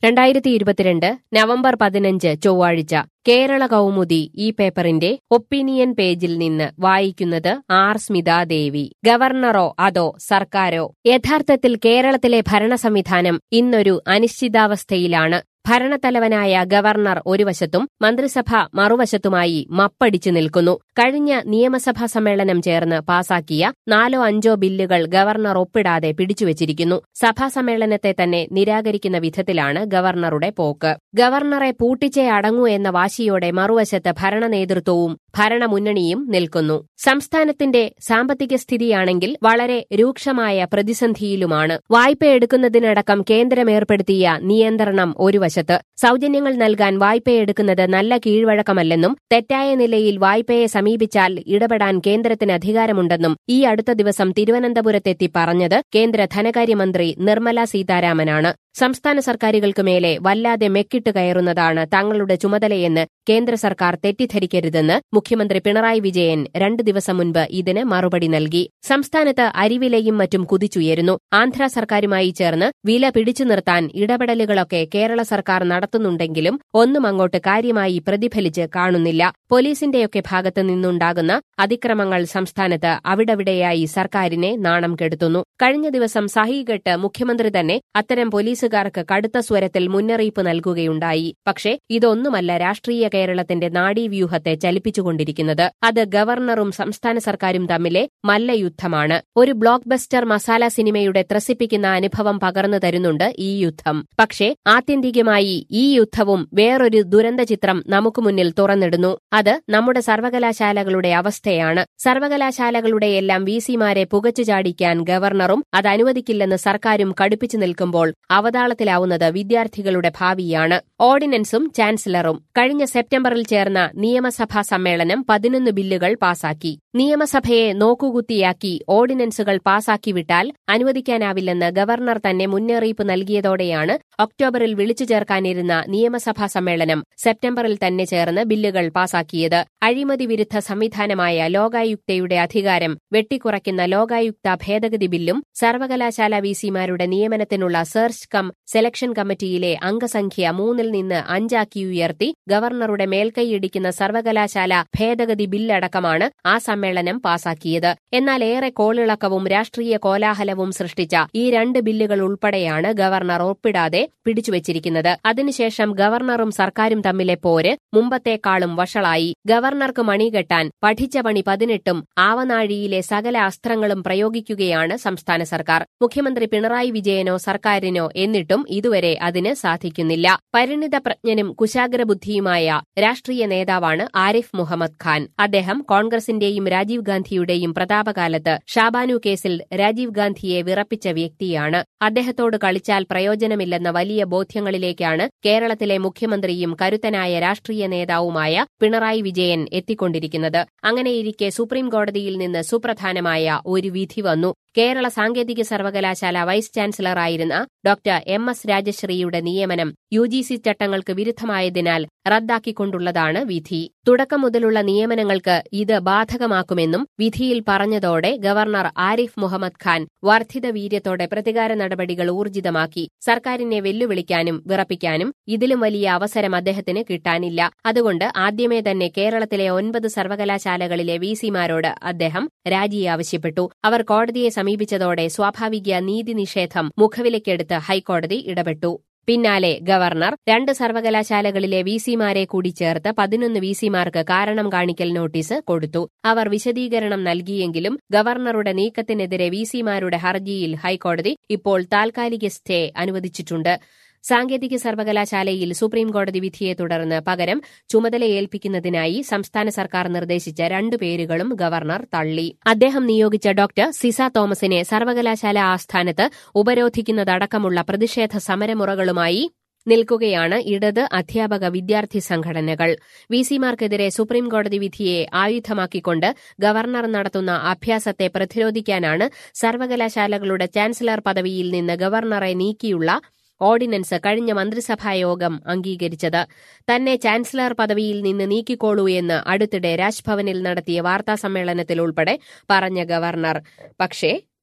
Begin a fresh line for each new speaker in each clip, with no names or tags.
രണ്ടായിരത്തി ഇരുപത്തിരണ്ട് നവംബർ പതിനഞ്ച് ചൊവ്വാഴ്ച കേരള കൗമുദി ഈ പേപ്പറിന്റെ ഒപ്പീനിയൻ പേജിൽ നിന്ന് വായിക്കുന്നത് ആർ സ്മിതാദേവി ഗവർണറോ അതോ സർക്കാരോ യഥാർത്ഥത്തിൽ കേരളത്തിലെ ഭരണ സംവിധാനം ഇന്നൊരു അനിശ്ചിതാവസ്ഥയിലാണ് ഭരണത്തലവനായ ഗവർണർ ഒരു വശത്തും മന്ത്രിസഭ മറുവശത്തുമായി മപ്പടിച്ചു നിൽക്കുന്നു കഴിഞ്ഞ നിയമസഭാ സമ്മേളനം ചേർന്ന് പാസാക്കിയ നാലോ അഞ്ചോ ബില്ലുകൾ ഗവർണർ ഒപ്പിടാതെ പിടിച്ചുവച്ചിരിക്കുന്നു സഭാ സമ്മേളനത്തെ തന്നെ നിരാകരിക്കുന്ന വിധത്തിലാണ് ഗവർണറുടെ പോക്ക് ഗവർണറെ പൂട്ടിച്ചേ അടങ്ങൂ എന്ന വാശിയോടെ മറുവശത്ത് ഭരണ നേതൃത്വവും ഭരണമുന്നണിയും നിൽക്കുന്നു സംസ്ഥാനത്തിന്റെ സാമ്പത്തിക സ്ഥിതിയാണെങ്കിൽ വളരെ രൂക്ഷമായ പ്രതിസന്ധിയിലുമാണ് വായ്പയെടുക്കുന്നതിനടക്കം കേന്ദ്രം ഏർപ്പെടുത്തിയ നിയന്ത്രണം ഒരു വശത്ത് സൗജന്യങ്ങൾ നൽകാൻ വായ്പയെടുക്കുന്നത് നല്ല കീഴ്വഴക്കമല്ലെന്നും തെറ്റായ നിലയിൽ വായ്പയെ സമീപിച്ചാൽ ഇടപെടാൻ കേന്ദ്രത്തിന് അധികാരമുണ്ടെന്നും ഈ അടുത്ത ദിവസം തിരുവനന്തപുരത്തെത്തി പറഞ്ഞത് കേന്ദ്ര ധനകാര്യമന്ത്രി നിർമ്മല സീതാരാമനാണ് സംസ്ഥാന സർക്കാരുകൾക്ക് മേലെ വല്ലാതെ മെക്കിട്ട് കയറുന്നതാണ് തങ്ങളുടെ ചുമതലയെന്ന് കേന്ദ്ര സർക്കാർ തെറ്റിദ്ധരിക്കരുതെന്ന് മുഖ്യമന്ത്രി പിണറായി വിജയൻ രണ്ടു ദിവസം മുൻപ് ഇതിന് മറുപടി നൽകി സംസ്ഥാനത്ത് അരിവിലയും മറ്റും കുതിച്ചുയരുന്നു ആന്ധ്ര സർക്കാരുമായി ചേർന്ന് വില പിടിച്ചു നിർത്താൻ ഇടപെടലുകളൊക്കെ കേരള സർക്കാർ നടത്തുന്നുണ്ടെങ്കിലും ഒന്നും അങ്ങോട്ട് കാര്യമായി പ്രതിഫലിച്ച് കാണുന്നില്ല പോലീസിന്റെയൊക്കെ ഭാഗത്തു നിന്നുണ്ടാകുന്ന അതിക്രമങ്ങൾ സംസ്ഥാനത്ത് അവിടവിടെയായി സർക്കാരിനെ നാണം കെടുത്തുന്നു കഴിഞ്ഞ ദിവസം സഹികെട്ട് മുഖ്യമന്ത്രി തന്നെ അത്തരം പോലീസുകാർക്ക് കടുത്ത സ്വരത്തിൽ മുന്നറിയിപ്പ് നൽകുകയുണ്ടായി പക്ഷേ ഇതൊന്നുമല്ല രാഷ്ട്രീയ കേരളത്തിന്റെ നാഡീവ്യൂഹത്തെ ചലിപ്പിച്ചുകൊണ്ടിരിക്കുന്നത് അത് ഗവർണറും സംസ്ഥാന സർക്കാരും തമ്മിലെ മല്ലയുദ്ധമാണ് ഒരു ബ്ലോക്ക് ബസ്റ്റർ മസാല സിനിമയുടെ ത്രസിപ്പിക്കുന്ന അനുഭവം പകർന്നു തരുന്നുണ്ട് ഈ യുദ്ധം പക്ഷേ ആത്യന്തികമായി ഈ യുദ്ധവും വേറൊരു ദുരന്ത ചിത്രം നമുക്ക് മുന്നിൽ തുറന്നിടുന്നു അത് നമ്മുടെ സർവകലാശാലകളുടെ അവസ്ഥയാണ് സർവകലാശാലകളുടെ എല്ലാം വി സിമാരെ പുകച്ചു ചാടിക്കാൻ ഗവർണറും അത് അനുവദിക്കില്ലെന്ന് സർക്കാരും കടുപ്പിച്ചു നിൽക്കുമ്പോൾ അവതാളത്തിലാവുന്നത് വിദ്യാർത്ഥികളുടെ ഭാവിയാണ് ഓർഡിനൻസും ചാൻസലറും കഴിഞ്ഞ സെപ്റ്റംബറിൽ ചേർന്ന നിയമസഭാ സമ്മേളനം പതിനൊന്ന് ബില്ലുകൾ പാസാക്കി നിയമസഭയെ നോക്കുകുത്തിയാക്കി ഓർഡിനൻസുകൾ പാസാക്കി വിട്ടാൽ അനുവദിക്കാനാവില്ലെന്ന് ഗവർണർ തന്നെ മുന്നറിയിപ്പ് നൽകിയതോടെയാണ് ഒക്ടോബറിൽ വിളിച്ചു ചേർക്കാനിരുന്ന നിയമസഭാ സമ്മേളനം സെപ്റ്റംബറിൽ തന്നെ ചേർന്ന് ബില്ലുകൾ പാസാക്കിയത് അഴിമതി വിരുദ്ധ സംവിധാനമായ ലോകായുക്തയുടെ അധികാരം വെട്ടിക്കുറയ്ക്കുന്ന ലോകായുക്ത ഭേദഗതി ബില്ലും സർവകലാശാല വിസിമാരുടെ നിയമനത്തിനുള്ള സെർച്ച് കം സെലക്ഷൻ കമ്മിറ്റിയിലെ അംഗസംഖ്യ മൂന്നിൽ നിന്ന് അഞ്ചാക്കി ഉയർത്തി ഗവർണറുടെ മേൽക്കൈയിടിക്കുന്ന സർവകലാശാല ഭേദഗതി ബില്ലടക്കമാണ് ആ സമ്മേളനം പാസാക്കിയത് എന്നാൽ ഏറെ കോളിളക്കവും രാഷ്ട്രീയ കോലാഹലവും സൃഷ്ടിച്ച ഈ രണ്ട് ബില്ലുകൾ ഉൾപ്പെടെയാണ് ഗവർണർ ഒപ്പിടാതെ പിടിച്ചുവച്ചിരിക്കുന്നത് അതിനുശേഷം ഗവർണറും സർക്കാരും തമ്മിലെ പോര് മുമ്പത്തേക്കാളും വഷളായി ഗവർണർക്ക് മണികെട്ടാൻ പഠിച്ച പണി പതിനെട്ടും ആവനാഴിയിലെ സകല അസ്ത്രങ്ങളും പ്രയോഗിക്കുകയാണ് സംസ്ഥാന സർക്കാർ മുഖ്യമന്ത്രി പിണറായി വിജയനോ സർക്കാരിനോ എന്നിട്ടും ഇതുവരെ അതിന് സാധിക്കുന്നില്ല പരിണിത പ്രജ്ഞനും കുശാഗ്രബുദ്ധിയുമായ രാഷ്ട്രീയ നേതാവാണ് ആരിഫ് മുഹമ്മദ് ഖാൻ അദ്ദേഹം കോൺഗ്രസിന്റെയും രാജീവ് ഗാന്ധിയുടെയും പ്രതാപകാലത്ത് ഷാബാനു കേസിൽ രാജീവ് ഗാന്ധിയെ വിറപ്പിച്ച വ്യക്തിയാണ് അദ്ദേഹത്തോട് കളിച്ചാൽ പ്രയോജനമില്ലെന്ന വലിയ ബോധ്യങ്ങളിലേക്കാണ് കേരളത്തിലെ മുഖ്യമന്ത്രിയും കരുത്തനായ രാഷ്ട്രീയ നേതാവുമായ പിണറായി വിജയൻ എത്തിക്കൊണ്ടിരിക്കുന്നത് അങ്ങനെയിരിക്കെ സുപ്രീം കോടതിയിൽ നിന്ന് സുപ്രധാനമായ ഒരു വിധി വന്നു കേരള സാങ്കേതിക സർവകലാശാല വൈസ് ചാൻസലറായിരുന്ന ഡോക്ടർ എം എസ് രാജശ്രീയുടെ നിയമനം യു ജി സി ചട്ടങ്ങൾക്ക് വിരുദ്ധമായതിനാൽ റദ്ദാക്കിക്കൊണ്ടുള്ളതാണ് വിധി തുടക്കം മുതലുള്ള നിയമനങ്ങൾക്ക് ഇത് ബാധകമാക്കുമെന്നും വിധിയിൽ പറഞ്ഞതോടെ ഗവർണർ ആരിഫ് മുഹമ്മദ് ഖാൻ വർദ്ധിത വീര്യത്തോടെ പ്രതികാര നടപടികൾ ഊർജിതമാക്കി സർക്കാരിനെ വെല്ലുവിളിക്കാനും വിറപ്പിക്കാനും ഇതിലും വലിയ അവസരം അദ്ദേഹത്തിന് കിട്ടാനില്ല അതുകൊണ്ട് ആദ്യമേ തന്നെ കേരളത്തിലെ ഒൻപത് സർവകലാശാലകളിലെ വിസിമാരോട് അദ്ദേഹം രാജി ആവശ്യപ്പെട്ടു അവർ കോടതിയെ സമീപിച്ചതോടെ സ്വാഭാവിക നീതി നിഷേധം മുഖവിലക്കെടുത്ത് ഹൈക്കോടതി ഇടപെട്ടു പിന്നാലെ ഗവർണർ രണ്ട് സർവകലാശാലകളിലെ വിസിമാരെ കൂടി ചേർത്ത് പതിനൊന്ന് വിസിമാർക്ക് കാരണം കാണിക്കൽ നോട്ടീസ് കൊടുത്തു അവർ വിശദീകരണം നൽകിയെങ്കിലും ഗവർണറുടെ നീക്കത്തിനെതിരെ വിസിമാരുടെ ഹർജിയിൽ ഹൈക്കോടതി ഇപ്പോൾ താൽക്കാലിക സ്റ്റേ അനുവദിച്ചിട്ടുണ്ട് സാങ്കേതിക സർവകലാശാലയിൽ സുപ്രീം കോടതി വിധിയെ തുടർന്ന് പകരം ചുമതലയേൽപ്പിക്കുന്നതിനായി സംസ്ഥാന സർക്കാർ നിർദ്ദേശിച്ച രണ്ടു പേരുകളും ഗവർണർ തള്ളി അദ്ദേഹം നിയോഗിച്ച ഡോക്ടർ സിസ തോമസിനെ സർവകലാശാല ആസ്ഥാനത്ത് ഉപരോധിക്കുന്നതടക്കമുള്ള പ്രതിഷേധ സമരമുറകളുമായി നിൽക്കുകയാണ് ഇടത് അധ്യാപക വിദ്യാർത്ഥി സംഘടനകൾ വിസിമാർക്കെതിരെ സുപ്രീംകോടതി വിധിയെ ആയുധമാക്കിക്കൊണ്ട് ഗവർണർ നടത്തുന്ന അഭ്യാസത്തെ പ്രതിരോധിക്കാനാണ് സർവകലാശാലകളുടെ ചാൻസലർ പദവിയിൽ നിന്ന് ഗവർണറെ നീക്കിയുള്ള ഓർഡിനൻസ് കഴിഞ്ഞ മന്ത്രിസഭായോഗം അംഗീകരിച്ചത് തന്നെ ചാൻസലർ പദവിയിൽ നിന്ന് നീക്കിക്കോളൂ എന്ന് അടുത്തിടെ രാജ്ഭവനിൽ നടത്തിയ വാർത്താസമ്മേളനത്തിൽ ഉൾപ്പെടെ പറഞ്ഞ ഗവർണർ പക്ഷേ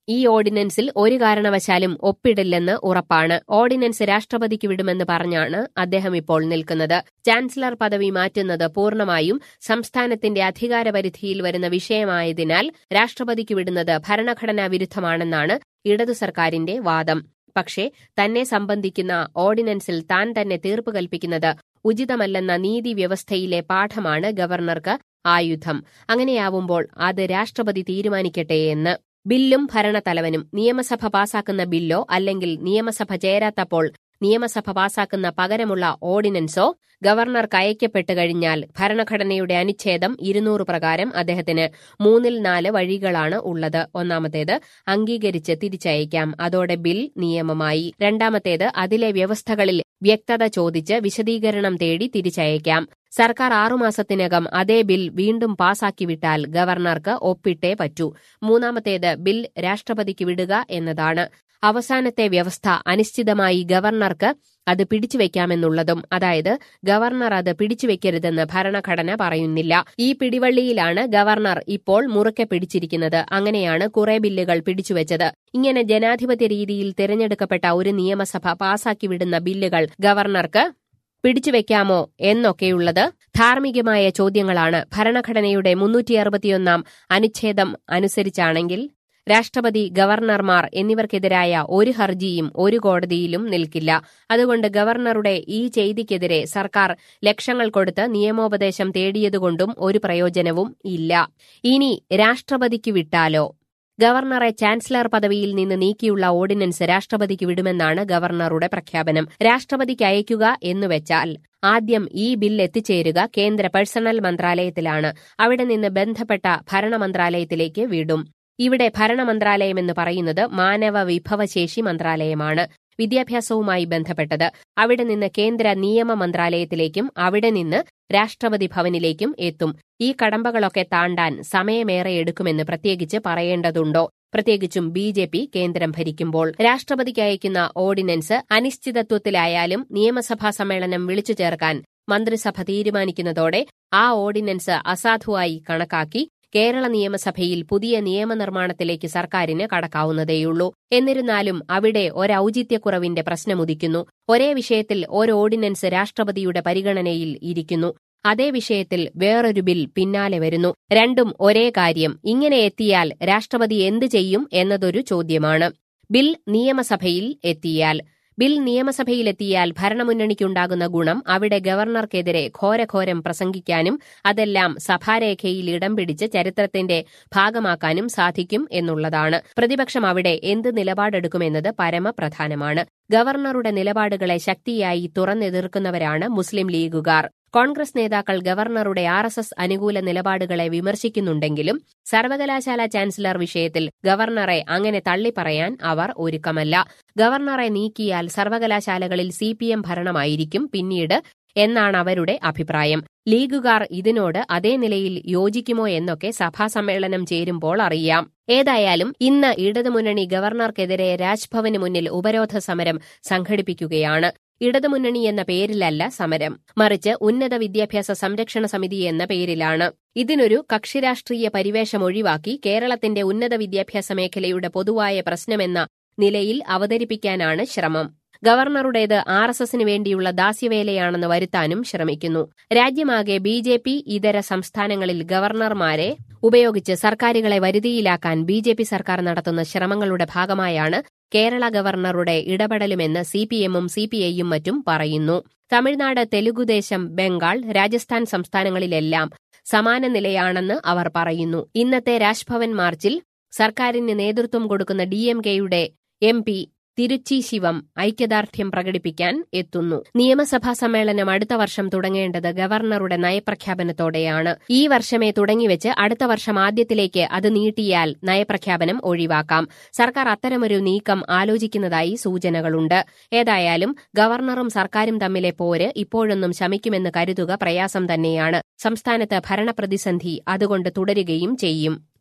ഈ ഓർഡിനൻസിൽ ഒരു കാരണവശാലും ഒപ്പിടില്ലെന്ന് ഉറപ്പാണ് ഓർഡിനൻസ് രാഷ്ട്രപതിക്ക് വിടുമെന്ന് പറഞ്ഞാണ് അദ്ദേഹം ഇപ്പോൾ നിൽക്കുന്നത് ചാൻസലർ പദവി മാറ്റുന്നത് പൂർണ്ണമായും സംസ്ഥാനത്തിന്റെ അധികാരപരിധിയിൽ വരുന്ന വിഷയമായതിനാൽ രാഷ്ട്രപതിക്ക് വിടുന്നത് ഭരണഘടനാ വിരുദ്ധമാണെന്നാണ് ഇടതു സർക്കാരിന്റെ വാദം പക്ഷേ തന്നെ സംബന്ധിക്കുന്ന ഓർഡിനൻസിൽ താൻ തന്നെ തീർപ്പ് കൽപ്പിക്കുന്നത് ഉചിതമല്ലെന്ന നീതിവ്യവസ്ഥയിലെ പാഠമാണ് ഗവർണർക്ക് ആയുധം അങ്ങനെയാവുമ്പോൾ അത് രാഷ്ട്രപതി തീരുമാനിക്കട്ടെ എന്ന് ബില്ലും ഭരണത്തലവനും നിയമസഭ പാസാക്കുന്ന ബില്ലോ അല്ലെങ്കിൽ നിയമസഭ ചേരാത്തപ്പോൾ നിയമസഭ പാസാക്കുന്ന പകരമുള്ള ഓർഡിനൻസോ ഗവർണർക്ക് അയക്കപ്പെട്ടു കഴിഞ്ഞാൽ ഭരണഘടനയുടെ അനുച്ഛേദം ഇരുന്നൂറ് പ്രകാരം അദ്ദേഹത്തിന് മൂന്നിൽ നാല് വഴികളാണ് ഉള്ളത് ഒന്നാമത്തേത് അംഗീകരിച്ച് തിരിച്ചയക്കാം അതോടെ ബിൽ നിയമമായി രണ്ടാമത്തേത് അതിലെ വ്യവസ്ഥകളിൽ വ്യക്തത ചോദിച്ച് വിശദീകരണം തേടി തിരിച്ചയക്കാം സർക്കാർ ആറുമാസത്തിനകം അതേ ബിൽ വീണ്ടും പാസാക്കി വിട്ടാൽ ഗവർണർക്ക് ഒപ്പിട്ടേ പറ്റൂ മൂന്നാമത്തേത് ബിൽ രാഷ്ട്രപതിക്ക് വിടുക എന്നതാണ് അവസാനത്തെ വ്യവസ്ഥ അനിശ്ചിതമായി ഗവർണർക്ക് അത് പിടിച്ചുവെക്കാമെന്നുള്ളതും അതായത് ഗവർണർ അത് പിടിച്ചുവെക്കരുതെന്ന് ഭരണഘടന പറയുന്നില്ല ഈ പിടിവള്ളിയിലാണ് ഗവർണർ ഇപ്പോൾ മുറുക്കെ പിടിച്ചിരിക്കുന്നത് അങ്ങനെയാണ് കുറെ ബില്ലുകൾ പിടിച്ചുവെച്ചത് ഇങ്ങനെ ജനാധിപത്യ രീതിയിൽ തിരഞ്ഞെടുക്കപ്പെട്ട ഒരു നിയമസഭ പാസാക്കി വിടുന്ന ബില്ലുകൾ ഗവർണർക്ക് പിടിച്ചുവെക്കാമോ എന്നൊക്കെയുള്ളത് ധാർമ്മികമായ ചോദ്യങ്ങളാണ് ഭരണഘടനയുടെ മുന്നൂറ്റി അറുപത്തിയൊന്നാം അനുച്ഛേദം അനുസരിച്ചാണെങ്കിൽ രാഷ്ട്രപതി ഗവർണർമാർ എന്നിവർക്കെതിരായ ഒരു ഹർജിയും ഒരു കോടതിയിലും നിൽക്കില്ല അതുകൊണ്ട് ഗവർണറുടെ ഈ ചെയ്തിക്കെതിരെ സർക്കാർ ലക്ഷങ്ങൾ കൊടുത്ത് നിയമോപദേശം തേടിയതുകൊണ്ടും ഒരു പ്രയോജനവും ഇല്ല ഇനി രാഷ്ട്രപതിക്ക് വിട്ടാലോ ഗവർണറെ ചാൻസലർ പദവിയിൽ നിന്ന് നീക്കിയുള്ള ഓർഡിനൻസ് രാഷ്ട്രപതിക്ക് വിടുമെന്നാണ് ഗവർണറുടെ പ്രഖ്യാപനം രാഷ്ട്രപതിക്ക് അയക്കുക എന്നുവെച്ചാൽ ആദ്യം ഈ ബിൽ എത്തിച്ചേരുക കേന്ദ്ര പേഴ്സണൽ മന്ത്രാലയത്തിലാണ് അവിടെ നിന്ന് ബന്ധപ്പെട്ട ഭരണമന്ത്രാലയത്തിലേക്ക് വിടും ഇവിടെ ഭരണമന്ത്രാലയം എന്ന് പറയുന്നത് മാനവ വിഭവശേഷി മന്ത്രാലയമാണ് വിദ്യാഭ്യാസവുമായി ബന്ധപ്പെട്ടത് അവിടെ നിന്ന് കേന്ദ്ര നിയമ മന്ത്രാലയത്തിലേക്കും അവിടെ നിന്ന് രാഷ്ട്രപതി ഭവനിലേക്കും എത്തും ഈ കടമ്പകളൊക്കെ താണ്ടാൻ സമയമേറെ എടുക്കുമെന്ന് പ്രത്യേകിച്ച് പറയേണ്ടതുണ്ടോ പ്രത്യേകിച്ചും ബി ജെ പി കേന്ദ്രം ഭരിക്കുമ്പോൾ രാഷ്ട്രപതിക്ക് അയക്കുന്ന ഓർഡിനൻസ് അനിശ്ചിതത്വത്തിലായാലും നിയമസഭാ സമ്മേളനം വിളിച്ചു ചേർക്കാൻ മന്ത്രിസഭ തീരുമാനിക്കുന്നതോടെ ആ ഓർഡിനൻസ് അസാധുവായി കണക്കാക്കി കേരള നിയമസഭയിൽ പുതിയ നിയമനിർമ്മാണത്തിലേക്ക് സർക്കാരിന് കടക്കാവുന്നതേയുള്ളൂ എന്നിരുന്നാലും അവിടെ ഒരൌചിത്യക്കുറവിന്റെ പ്രശ്നമുദിക്കുന്നു ഒരേ വിഷയത്തിൽ ഒരു ഓർഡിനൻസ് രാഷ്ട്രപതിയുടെ പരിഗണനയിൽ ഇരിക്കുന്നു അതേ വിഷയത്തിൽ വേറൊരു ബിൽ പിന്നാലെ വരുന്നു രണ്ടും ഒരേ കാര്യം ഇങ്ങനെ എത്തിയാൽ രാഷ്ട്രപതി എന്ത് ചെയ്യും എന്നതൊരു ചോദ്യമാണ് ബിൽ നിയമസഭയിൽ എത്തിയാൽ ബിൽ നിയമസഭയിലെത്തിയാൽ ഭരണമുന്നണിക്കുണ്ടാകുന്ന ഗുണം അവിടെ ഗവർണർക്കെതിരെ ഘോരഘോരം പ്രസംഗിക്കാനും അതെല്ലാം സഭാരേഖയിൽ ഇടം പിടിച്ച് ചരിത്രത്തിന്റെ ഭാഗമാക്കാനും സാധിക്കും എന്നുള്ളതാണ് പ്രതിപക്ഷം അവിടെ എന്ത് നിലപാടെടുക്കുമെന്നത് പരമപ്രധാനമാണ് ഗവർണറുടെ നിലപാടുകളെ ശക്തിയായി തുറന്നെതിർക്കുന്നവരാണ് മുസ്ലിം ലീഗുകാർ കോൺഗ്രസ് നേതാക്കൾ ഗവർണറുടെ ആർ എസ് എസ് അനുകൂല നിലപാടുകളെ വിമർശിക്കുന്നുണ്ടെങ്കിലും സർവകലാശാല ചാൻസലർ വിഷയത്തിൽ ഗവർണറെ അങ്ങനെ തള്ളിപ്പറയാൻ അവർ ഒരുക്കമല്ല ഗവർണറെ നീക്കിയാൽ സർവകലാശാലകളിൽ സി പി എം ഭരണമായിരിക്കും പിന്നീട് എന്നാണ് അവരുടെ അഭിപ്രായം ലീഗുകാർ ഇതിനോട് അതേ നിലയിൽ യോജിക്കുമോ എന്നൊക്കെ സഭാ സമ്മേളനം ചേരുമ്പോൾ അറിയാം ഏതായാലും ഇന്ന് ഇടതുമുന്നണി ഗവർണർക്കെതിരെ രാജ്ഭവന് മുന്നിൽ ഉപരോധ സമരം സംഘടിപ്പിക്കുകയാണ് ഇടതുമുന്നണി എന്ന പേരിലല്ല സമരം മറിച്ച് ഉന്നത വിദ്യാഭ്യാസ സംരക്ഷണ സമിതി എന്ന പേരിലാണ് ഇതിനൊരു കക്ഷിരാഷ്ട്രീയ പരിവേഷം ഒഴിവാക്കി കേരളത്തിന്റെ ഉന്നത വിദ്യാഭ്യാസ മേഖലയുടെ പൊതുവായ പ്രശ്നമെന്ന നിലയിൽ അവതരിപ്പിക്കാനാണ് ശ്രമം ഗവർണറുടേത് ആർ എസ് എസിന് വേണ്ടിയുള്ള ദാസ്യവേലയാണെന്ന് വരുത്താനും ശ്രമിക്കുന്നു രാജ്യമാകെ ബി ജെ പി ഇതര സംസ്ഥാനങ്ങളിൽ ഗവർണർമാരെ ഉപയോഗിച്ച് സർക്കാരുകളെ വരുതിയിലാക്കാൻ ബി ജെ പി സർക്കാർ നടത്തുന്ന ശ്രമങ്ങളുടെ ഭാഗമായാണ് കേരള ഗവർണറുടെ ഇടപെടലുമെന്ന് സി പി എമ്മും സി പി ഐയും മറ്റും പറയുന്നു തമിഴ്നാട് തെലുഗുദേശം ബംഗാൾ രാജസ്ഥാൻ സംസ്ഥാനങ്ങളിലെല്ലാം സമാന നിലയാണെന്ന് അവർ പറയുന്നു ഇന്നത്തെ രാജ്ഭവൻ മാർച്ചിൽ സർക്കാരിന് നേതൃത്വം കൊടുക്കുന്ന ഡി എം കെയുടെ എം പി തിരുച്ചി ശിവം ഐക്യദാർഢ്യം പ്രകടിപ്പിക്കാൻ എത്തുന്നു നിയമസഭാ സമ്മേളനം അടുത്ത വർഷം തുടങ്ങേണ്ടത് ഗവർണറുടെ നയപ്രഖ്യാപനത്തോടെയാണ് ഈ വർഷമേ തുടങ്ങിവെച്ച് അടുത്ത വർഷം ആദ്യത്തിലേക്ക് അത് നീട്ടിയാൽ നയപ്രഖ്യാപനം ഒഴിവാക്കാം സർക്കാർ അത്തരമൊരു നീക്കം ആലോചിക്കുന്നതായി സൂചനകളുണ്ട് ഏതായാലും ഗവർണറും സർക്കാരും തമ്മിലെ പോര് ഇപ്പോഴൊന്നും ശമിക്കുമെന്ന് കരുതുക പ്രയാസം തന്നെയാണ് സംസ്ഥാനത്ത് ഭരണപ്രതിസന്ധി അതുകൊണ്ട് തുടരുകയും ചെയ്യും